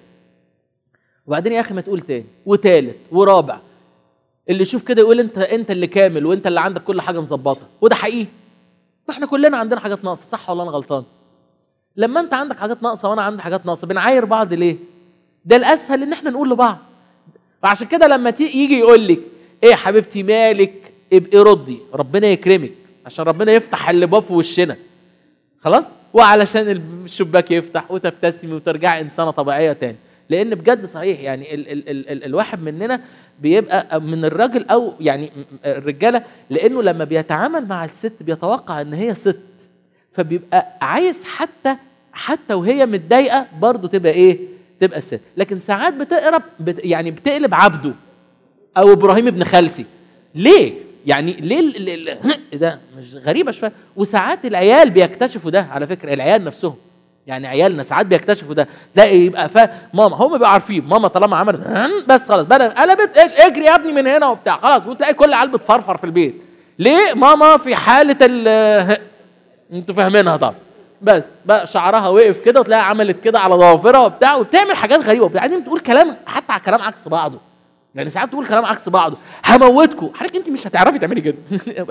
وبعدين يا اخي ما تقول تاني وتالت ورابع اللي يشوف كده يقول انت انت اللي كامل وانت اللي عندك كل حاجه مظبطه وده حقيقي ما احنا كلنا عندنا حاجات ناقصه صح ولا انا غلطان لما انت عندك حاجات ناقصه وانا عندي حاجات ناقصه بنعاير بعض ليه ده الاسهل ان احنا نقول لبعض وعشان كده لما يجي يقول لك ايه يا حبيبتي مالك ابقي ردي ربنا يكرمك عشان ربنا يفتح اللي باب في وشنا خلاص وعلشان الشباك يفتح وتبتسمي وترجعي انسانه طبيعيه تاني لان بجد صحيح يعني ال ال ال ال الواحد مننا بيبقى من الراجل او يعني الرجاله لانه لما بيتعامل مع الست بيتوقع ان هي ست فبيبقى عايز حتى حتى وهي متضايقه برضه تبقى ايه؟ تبقى ست لكن ساعات بتقرب بت يعني بتقلب عبده او ابراهيم ابن خالتي ليه؟ يعني ليه ال ال ده مش غريبه شويه وساعات العيال بيكتشفوا ده على فكره العيال نفسهم يعني عيالنا ساعات بيكتشفوا ده تلاقي يبقى فا ماما هم بيبقوا عارفين ماما طالما عملت بس خلاص بدل قلبت ايش اجري يا ابني من هنا وبتاع خلاص وتلاقي كل العيال بتفرفر في البيت ليه ماما في حاله ال انتوا فاهمينها طبعا بس بقى شعرها وقف كده وتلاقي عملت كده على ضوافرها وبتاع وبتعمل حاجات غريبه وبعدين بتقول كلام حتى على كلام عكس بعضه يعني ساعات تقول كلام عكس بعضه هموتكم حضرتك انت مش هتعرفي تعملي كده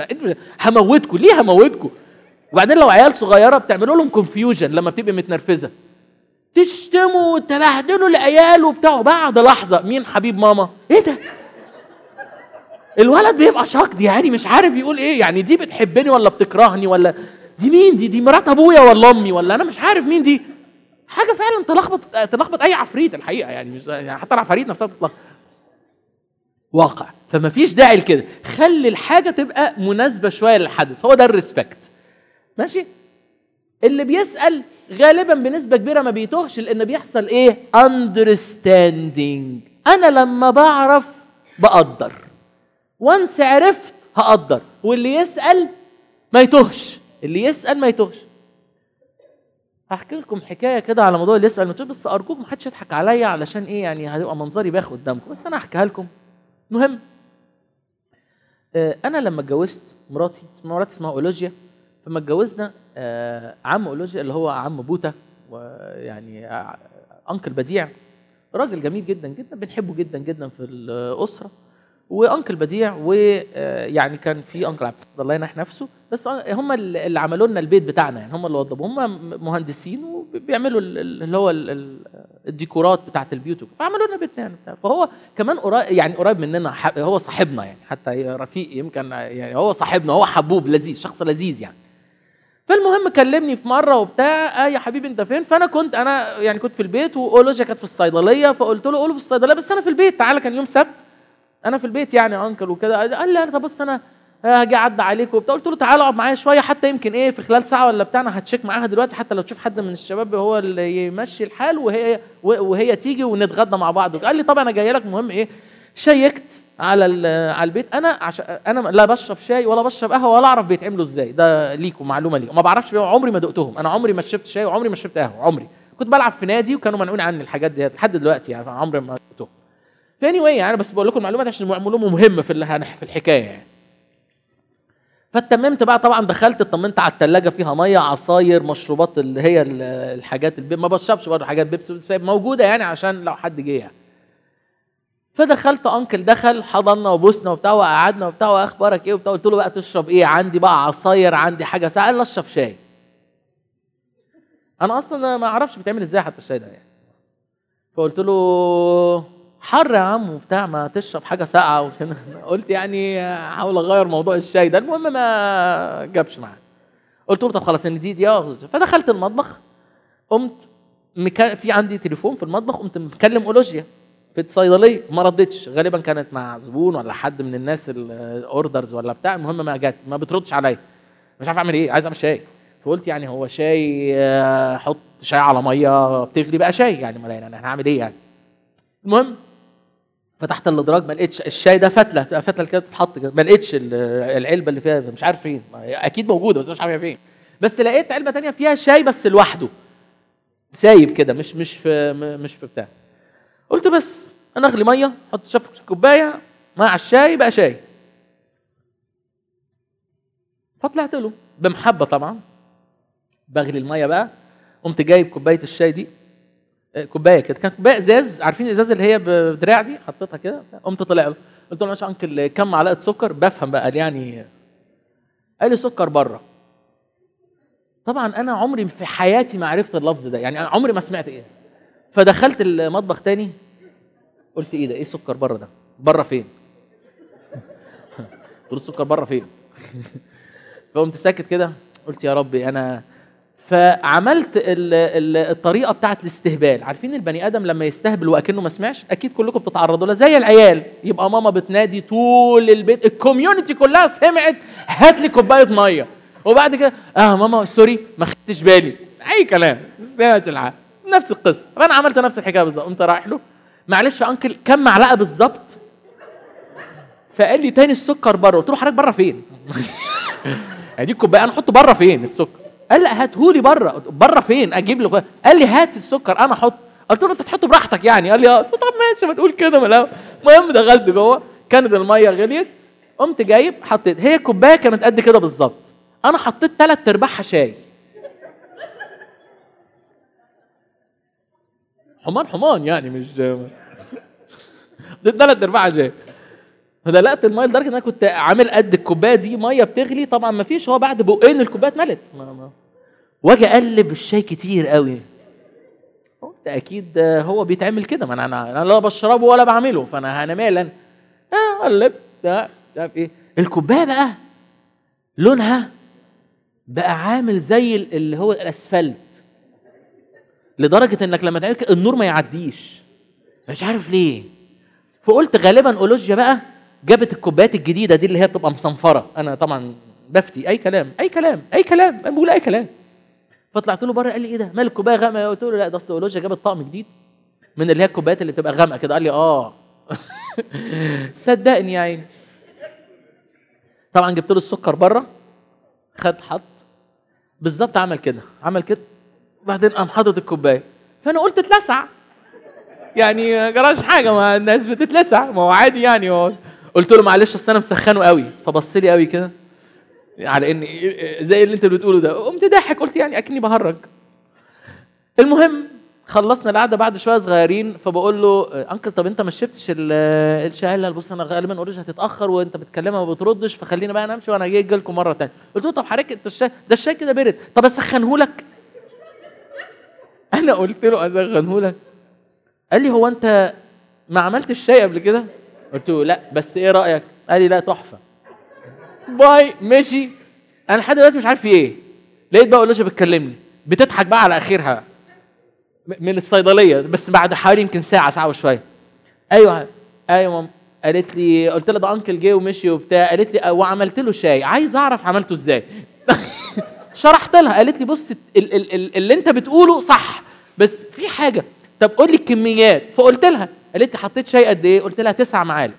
هموتكم ليه هموتكم وبعدين لو عيال صغيره بتعملوا لهم كونفيوجن لما بتبقي متنرفزه تشتموا وتبهدلوا العيال وبتاع بعد لحظه مين حبيب ماما ايه ده الولد بيبقى شاكد يعني مش عارف يقول ايه يعني دي بتحبني ولا بتكرهني ولا دي مين دي دي مرات ابويا ولا امي ولا انا مش عارف مين دي حاجه فعلا تلخبط تلخبط اي عفريت الحقيقه يعني مش يعني حتى العفاريت نفسها بتتلخبط واقع فما فيش داعي لكده خلي الحاجه تبقى مناسبه شويه للحدث هو ده الريسبكت ماشي اللي بيسال غالبا بنسبه كبيره ما بيتوهش لان بيحصل ايه understanding انا لما بعرف بقدر وانس عرفت هقدر واللي يسال ما يتوهش اللي يسال ما يتوهش هحكي لكم حكايه كده على موضوع اللي يسال ما يتوهش بس ارجوكم محدش يضحك عليا علشان ايه يعني هيبقى منظري باخد قدامكم بس انا هحكيها لكم المهم انا لما اتجوزت مراتي مراتي اسمها اولوجيا فما اتجوزنا عم اولوجيا اللي هو عم بوتا ويعني انكل بديع راجل جميل جدا جدا بنحبه جدا جدا في الاسره وانكل بديع ويعني كان في انكل عبد الصمد الله ينح نفسه بس هم اللي اللي عملوا لنا البيت بتاعنا يعني هم اللي وضبوا هم مهندسين وبيعملوا ال- ال- اللي هو ال- ال- الديكورات بتاعت البيوت وكده. فعملوا لنا بيتنا يعني بتاع. فهو كمان قريب يعني قريب مننا ح- هو صاحبنا يعني حتى رفيق يمكن يعني هو صاحبنا هو حبوب لذيذ شخص لذيذ يعني فالمهم كلمني في مره وبتاع اه يا حبيبي انت فين فانا كنت انا يعني كنت في البيت واولوجيا كانت في الصيدليه فقلت له قوله في الصيدليه بس انا في البيت تعالى كان يوم سبت انا في البيت يعني يا انكل وكده قال لي انا طب بص انا هاجي اعدي عليك وبتاع قلت له تعالى اقعد معايا شويه حتى يمكن ايه في خلال ساعه ولا بتاع انا هتشيك معاها دلوقتي حتى لو تشوف حد من الشباب هو اللي يمشي الحال وهي وهي تيجي ونتغدى مع بعض قال لي طب انا جاي لك مهم ايه شيكت على ال- على البيت انا عشان انا لا بشرب شاي ولا بشرب قهوه ولا اعرف بيتعملوا ازاي ده ليكم معلومه ليكم ما بعرفش بيعملوا- عمري ما دقتهم انا عمري ما شربت شاي وعمري ما شربت قهوه عمري كنت بلعب في نادي وكانوا منعوني عني الحاجات دي لحد دلوقتي يعني عمري ما دقتهم فاني واي يعني بس بقول لكم المعلومات عشان معلومه مهمه في اللي هنح- في الحكايه يعني فاتممت بقى طبعا دخلت اطمنت على الثلاجه فيها ميه عصاير مشروبات اللي هي ال- الحاجات البيب ما بشربش برضه حاجات بيبسي بس موجوده يعني عشان لو حد جه يعني فدخلت انكل دخل حضننا وبوسنا وبتاع وقعدنا وبتاع واخبارك ايه وبتاع قلت له بقى تشرب ايه عندي بقى عصاير عندي حاجه ساعه قال لي اشرب شاي انا اصلا ما اعرفش بيتعمل ازاي حتى الشاي ده يعني فقلت له حر يا عم وبتاع ما تشرب حاجه ساقعه وكده قلت يعني احاول اغير موضوع الشاي ده المهم ما جابش معاه قلت له طب خلاص ان دي دي آه. فدخلت المطبخ قمت مكا... في عندي تليفون في المطبخ قمت مكلم اولوجيا في الصيدليه ما ردتش غالبا كانت مع زبون ولا حد من الناس الاوردرز ولا بتاع المهم ما جت ما بتردش عليا مش عارف اعمل ايه عايز اعمل شاي فقلت يعني هو شاي آه، حط شاي على ميه بتغلي بقى شاي يعني ما يعني هنعمل ايه يعني المهم فتحت الادراج ما لقيتش الشاي ده فتله بتبقى فتله كده بتتحط كده ما لقيتش ال- العلبه اللي فيها مش عارف فين اكيد موجوده بس مش عارف هي فين بس لقيت علبه تانية فيها شاي بس لوحده سايب كده مش مش في م- مش في بتاع قلت بس انا اغلي ميه احط شفط كوبايه مع الشاي بقى شاي فطلعت له بمحبه طبعا بغلي الميه بقى قمت جايب كوبايه الشاي دي آه، كوبايه كده كانت كوبايه ازاز عارفين الازاز اللي هي بدراع دي حطيتها كده قمت طلع له قلت له ماشي يا انكل كم معلقه سكر بفهم بقى قال يعني قال لي سكر بره طبعا انا عمري في حياتي ما عرفت اللفظ ده يعني أنا عمري ما سمعت ايه فدخلت المطبخ تاني قلت ايه ده ايه سكر بره ده بره فين قلت له السكر بره فين فقمت ساكت كده قلت يا ربي انا فعملت ال ال الطريقه بتاعت الاستهبال عارفين البني ادم لما يستهبل واكنه ما سمعش اكيد كلكم بتتعرضوا لها زي العيال يبقى ماما بتنادي طول البيت الكوميونتي كلها سمعت هات لي كوبايه ميه وبعد كده اه ماما سوري ما خدتش بالي اي كلام مش العقل نفس القصه فانا عملت نفس الحكايه بالظبط قمت رايح له معلش يا انكل كم معلقه بالظبط فقال لي تاني السكر بره قلت له حضرتك بره فين يعني دي الكوبايه انا احطه بره فين السكر قال لا هاتهولي بره قلت له بره فين اجيب له قال لي هات السكر انا احط قلت له انت تحطه براحتك يعني قال لي اه قلت له طب ماشي ما تقول كده ما لا المهم دخلت جوه كانت الميه غليت قمت جايب حطيت هي الكوبايه كانت قد كده بالظبط انا حطيت ثلاث ارباعها شاي حمان حمان يعني مش حطيت ثلاث ارباعها شاي فدلقت الميه لدرجه ان انا كنت عامل قد الكوبايه دي ميه بتغلي طبعا ما فيش هو بعد بقين الكوبايه اتملت ما- ما- واجي اقلب الشاي كتير قوي قلت اكيد هو بيتعمل كده ما انا انا أنا لا بشربه ولا بعمله فانا انا مالا اه قلبت ده مش عارف ايه الكوبايه بقى لونها بقى عامل زي ال- اللي هو الاسفلت لدرجه انك لما تعمل كده النور ما يعديش مش عارف ليه فقلت غالبا اولوجيا بقى جابت الكوبايات الجديده دي اللي هي بتبقى مصنفره انا طبعا بفتي اي كلام اي كلام اي كلام انا بقول اي كلام فطلعت له بره قال لي ايه ده مال الكوبايه غامقه قلت له لا ده اصل اولوجيا جابت طقم جديد من اللي هي الكوبايات اللي بتبقى غامقه كده قال لي اه صدقني يا عيني طبعا جبت له السكر بره خد حط بالظبط عمل كده عمل كده بعدين قام حاطط الكوبايه فانا قلت اتلسع يعني ما جراش حاجه ما الناس بتتلسع ما هو عادي يعني هو قلت له معلش اصل انا مسخنه قوي فبص لي قوي كده على ان زي اللي انت بتقوله ده قمت ضاحك قلت يعني اكني بهرج المهم خلصنا القعده بعد شويه صغيرين فبقول له آه، انكل طب انت ما شربتش ال- آه، الشاي قال لي بص انا غالبا اوريدي هتتاخر وانت بتكلمها ما بتردش فخلينا بقى نمشي وانا جاي لكم مره تانية قلت له طب حضرتك انت الشاي ده الشاي كده برد طب اسخنه لك انا قلت له اسخنه لك قال لي هو انت ما عملتش الشاي قبل كده قلت له لا بس ايه رايك قال لي لا تحفه باي مشي انا لحد دلوقتي مش عارف في ايه لقيت بقى اولوشا بتكلمني بتضحك بقى على اخرها م- من الصيدليه بس بعد حوالي يمكن ساعه ساعه وشويه ايوه ايوه مام قالت لي قلت لها ده انكل جه ومشي وبتاع قالت لي وعملت له شاي عايز اعرف عملته ازاي شرحت لها قالت لي بص ال- ال- ال- اللي انت بتقوله صح بس في حاجه طب قول لي الكميات فقلت لها قالت لي حطيت شاي قد ايه قلت لها تسع معالق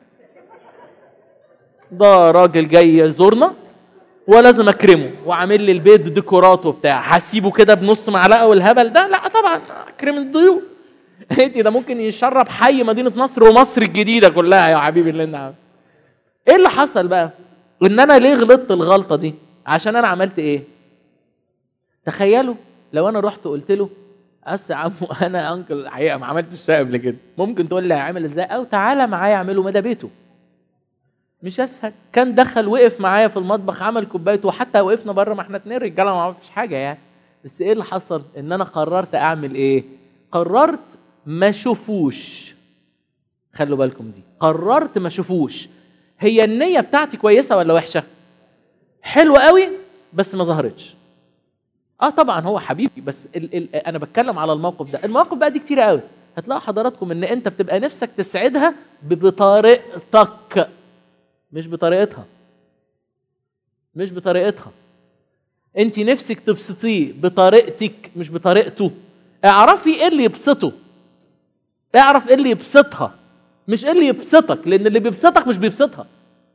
ده راجل جاي يزورنا ولازم اكرمه وعامل لي البيض ديكورات وبتاع هسيبه كده بنص معلقه والهبل ده لا طبعا اكرم الضيوف انت ده ممكن يشرب حي مدينه نصر ومصر الجديده كلها يا حبيبي اللي انت عامل ايه اللي حصل بقى ان انا ليه غلطت الغلطه دي عشان انا عملت ايه تخيلوا لو انا رحت قلت له بس يا عمو انا انكل الحقيقه ما عملتش شاي قبل كده ممكن تقول لي هعمل ازاي او تعالى معايا اعمله ما ده بيته مش اسهل كان دخل وقف معايا في المطبخ عمل كوبايته وحتى وقفنا بره ما احنا اتنين رجاله ما فيش حاجه يعني بس ايه اللي حصل ان انا قررت اعمل ايه قررت ما اشوفوش خلوا بالكم دي قررت ما اشوفوش هي النيه بتاعتي كويسه ولا وحشه حلوه قوي بس ما ظهرتش اه طبعا هو حبيبي بس ال ال انا بتكلم على الموقف ده المواقف بقى دي كتير قوي هتلاقوا حضراتكم ان انت بتبقى نفسك تسعدها ب- بطريقتك مش بطريقتها مش بطريقتها انت نفسك تبسطيه بطريقتك مش بطريقته اعرفي ايه اللي يبسطه اعرف ايه اللي يبسطها مش ايه اللي يبسطك لان اللي بيبسطك مش بيبسطها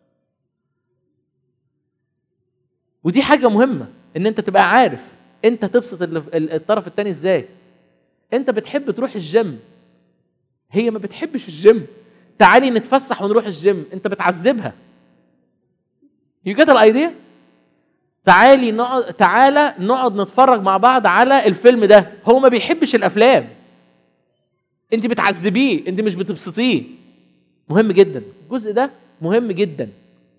ودي حاجة مهمة ان انت تبقى عارف انت تبسط ال- ال- الطرف التاني ازاي انت بتحب تروح الجيم هي ما بتحبش الجيم تعالي نتفسح ونروح الجيم انت بتعذبها يو جيت الايديا تعالي نقعد تعالى نقعد نتفرج مع بعض على الفيلم ده هو ما بيحبش الافلام انت بتعذبيه انت مش بتبسطيه مهم جدا الجزء ده مهم جدا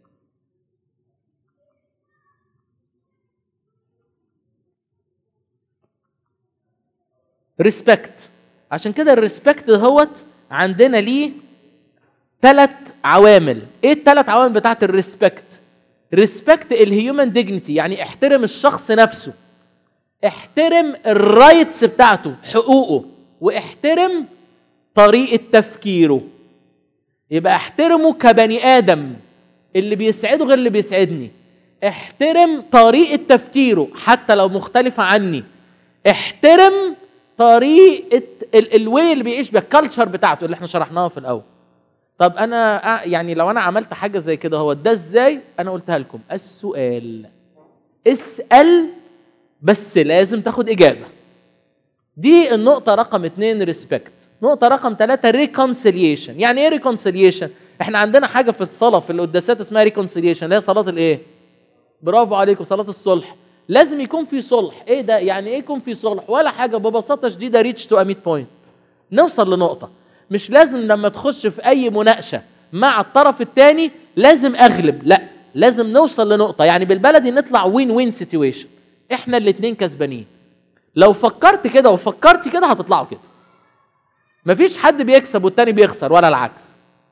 ريسبكت عشان كده الريسبكت دهوت عندنا ليه ثلاث عوامل ايه الثلاث عوامل بتاعت الريسبكت ريسبكت الهيومن ديجنتي يعني احترم الشخص نفسه احترم الرايتس بتاعته حقوقه واحترم طريقة تفكيره يبقى احترمه كبني آدم اللي بيسعده غير اللي بيسعدني احترم طريقة تفكيره حتى لو مختلفة عني احترم طريقة الواي اللي بيعيش بيها الكالتشر بتاعته اللي احنا شرحناها في الأول طب انا أ- يعني لو انا عملت حاجه زي كده هو ده ازاي انا قلتها لكم السؤال اسال بس لازم تاخد اجابه دي النقطه رقم اتنين ريسبكت نقطه رقم ثلاثة ريكونسيليشن يعني ايه ريكونسيليشن احنا عندنا حاجه في الصلاه في القداسات اسمها ريكونسيليشن اللي هي صلاه الايه برافو عليكم صلاه الصلح لازم يكون في صلح ايه ده يعني ايه يكون في صلح ولا حاجه ببساطه شديده ريتش تو ميت بوينت نوصل لنقطه مش لازم لما تخش في اي مناقشه مع الطرف الثاني لازم اغلب لا لازم نوصل لنقطه يعني بالبلدي نطلع وين وين سيتويشن احنا الاثنين كسبانين لو فكرت كده وفكرت كده هتطلعوا كده مفيش حد بيكسب والتاني بيخسر ولا العكس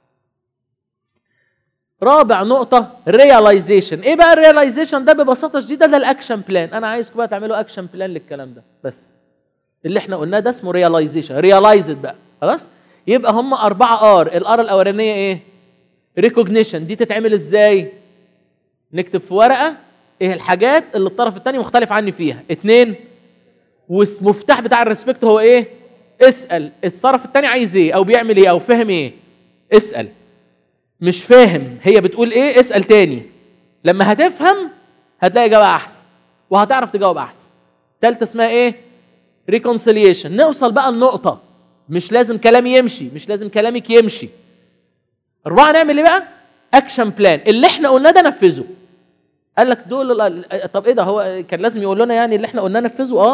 رابع نقطة رياليزيشن ايه بقى الرياليزيشن ده ببساطة شديدة ده الاكشن بلان انا عايزكم بقى تعملوا اكشن بلان للكلام ده بس اللي احنا قلناه ده اسمه رياليزيشن ريلايز بقى خلاص يبقى هم أربعة ار الار الأولانية ايه ريكوجنيشن دي تتعمل ازاي نكتب في ورقة ايه الحاجات اللي الطرف الثاني مختلف عني فيها اتنين والمفتاح بتاع الريسبكت هو ايه اسأل الطرف الثاني عايز ايه او بيعمل ايه او فاهم ايه اسأل مش فاهم هي بتقول ايه اسأل تاني لما هتفهم هتلاقي اجابة احسن وهتعرف تجاوب احسن تالتة اسمها ايه ريكونسيليشن نوصل بقى النقطة مش لازم كلامي يمشي مش لازم كلامك يمشي أربعة نعمل إيه بقى؟ أكشن بلان اللي إحنا قلناه ده نفذه قال لك دول ال- طب إيه ده هو كان لازم يقول لنا يعني اللي إحنا قلناه نفذه أه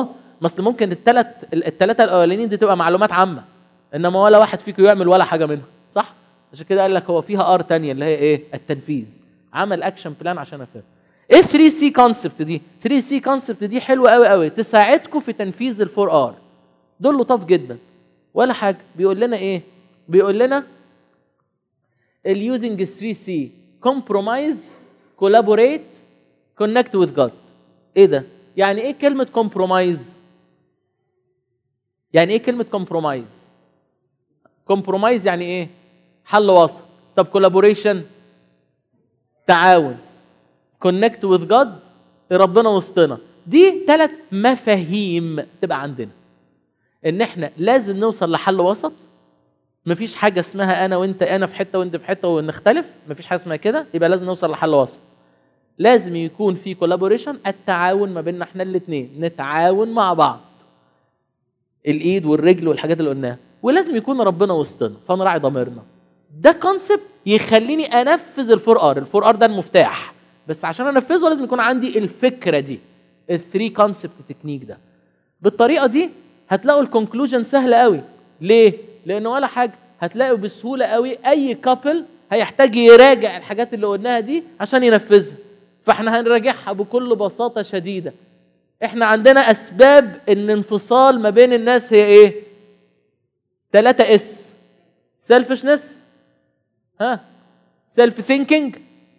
ما اصل ممكن الثلاث الثلاثه الاولانيين دي تبقى معلومات عامه انما ولا واحد فيكم يعمل ولا حاجه منها صح عشان كده قال لك هو فيها ار تانية اللي هي ايه التنفيذ عمل اكشن بلان عشان افهم ايه 3 سي كونسبت دي 3 سي كونسبت دي حلوه قوي قوي تساعدكم في تنفيذ الفور ار دول لطاف جدا ولا حاجه بيقول لنا ايه بيقول لنا اليوزنج 3 سي كومبرومايز كولابوريت كونكت وذ جاد ايه ده يعني ايه كلمه كومبرومايز يعني ايه كلمه كومبرومايز كومبرومايز يعني ايه حل وسط طب كولابوريشن تعاون كونكت وذ جاد ربنا وسطنا دي ثلاث مفاهيم تبقى عندنا ان احنا لازم نوصل لحل وسط مفيش حاجه اسمها انا وانت انا في حته وانت في حته ونختلف مفيش حاجه اسمها كده يبقى لازم نوصل لحل وسط لازم يكون في كولابوريشن التعاون ما بيننا احنا الاثنين نتعاون مع بعض الايد والرجل والحاجات اللي قلناها ولازم يكون ربنا وسطنا فنراعي ضميرنا ده كونسبت يخليني انفذ الفور ار الفور ار ده المفتاح بس عشان انفذه لازم يكون عندي الفكره دي الثري كونسبت تكنيك ده بالطريقه دي هتلاقوا الكونكلوجن سهل قوي ليه لان ولا حاجه هتلاقوا بسهوله قوي اي كابل هيحتاج يراجع الحاجات اللي قلناها دي عشان ينفذها فاحنا هنراجعها بكل بساطه شديده احنا عندنا اسباب الانفصال ما بين الناس هي ايه 3 اس سيلفشنس ها سيلف ثينكينج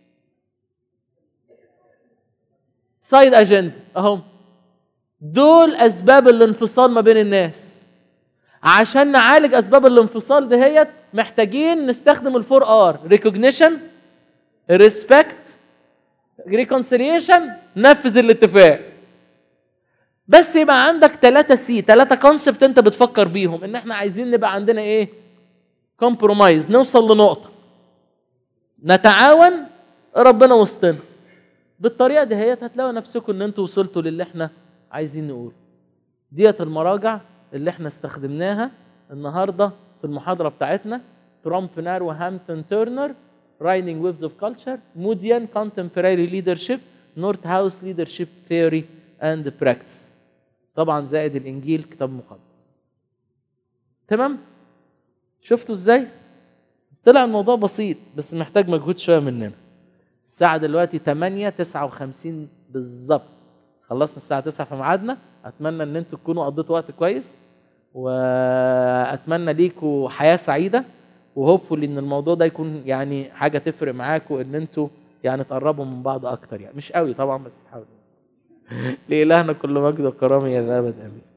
سايد اجندا اهم دول اسباب الانفصال ما بين الناس عشان نعالج اسباب الانفصال دهيت محتاجين نستخدم الفور ار ريكوجنيشن ريسبكت ريكونسيليشن نفذ الاتفاق بس يبقى عندك ثلاثة سي ثلاثة كونسبت انت بتفكر بيهم ان احنا عايزين نبقى عندنا ايه كومبرومايز نوصل لنقطة نتعاون ربنا وسطنا بالطريقة دهيت هتلاقوا نفسكم ان انتوا وصلتوا للي احنا عايزين نقوله ديت المراجع اللي احنا استخدمناها النهارده في المحاضره بتاعتنا ترامبنار وهامتون تيرنر رايدنج ويفز اوف كلتشر موديان contemporary leadership نورث هاوس leadership theory and practice طبعا زائد الانجيل كتاب مقدس تمام شفتوا ازاي طلع الموضوع بسيط بس محتاج مجهود شويه مننا الساعه دلوقتي 8 59 بالظبط خلصنا الساعه 9 في ميعادنا اتمنى ان انتوا تكونوا قضيتوا وقت كويس واتمنى ليكوا حياه سعيده وهوبفولي ان الموضوع ده يكون يعني حاجه تفرق معاكم ان انتوا يعني تقربوا من بعض اكتر يعني مش قوي طبعا بس حاولوا لإلهنا كل مجد وكرامه الى الابد امين